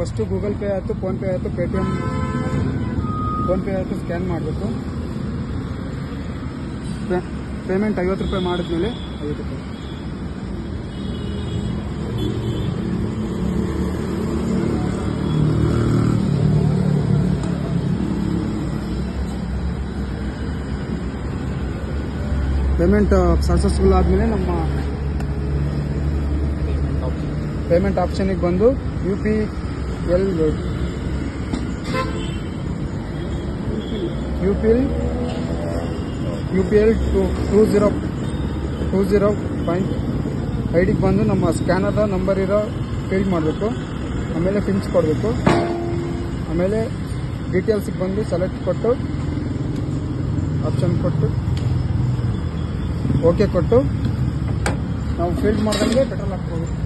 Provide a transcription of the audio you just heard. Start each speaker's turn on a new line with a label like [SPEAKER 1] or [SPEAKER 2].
[SPEAKER 1] first Google Pay ಆಯಿತು PhonePe ಆಯಿತು Paytm PhonePe ಆಯಿತು ಸ್ಕ್ಯಾನ್ ಮಾಡಬೇಕು ಪೇಮೆಂಟ್ ಐವತ್ತು ರೂಪಾಯಿ ಮಾಡಿದ್ಮೇಲೆ ಐವತ್ತು ರೂಪಾಯಿ ಪೇಮೆಂಟ್ ಸಕ್ಸಸ್ಫುಲ್ ಆದಮೇಲೆ ನಮ್ಮ ಪೇಮೆಂಟ್ ಆಪ್ಷನಿಗೆ ಬಂದು U P L U P L U P L two two zero two zero point ಐಡಿಗೆ ಬಂದು ನಮ್ಮ ಸ್ಕ್ಯಾನರ್ದ ನಂಬರ್ ಇರೋ ಫಿಲ್ ಮಾಡಬೇಕು ಆಮೇಲೆ ಪಿನ್ಸ್ ಕೊಡಬೇಕು ಆಮೇಲೆ ಡೀಟೇಲ್ಸಿಗೆ ಬಂದು ಸೆಲೆಕ್ಟ್ ಕೊಟ್ಟು ಆಪ್ಷನ್ ಕೊಟ್ಟು ಓಕೆ ಕೊಟ್ಟು ನಾವು ಫೀಲ್ಡ್ ಮಾಡ್ದಂಗೆ ಪೆಟ್ರೋಲ್ ಹಾಕ್ಬೋದು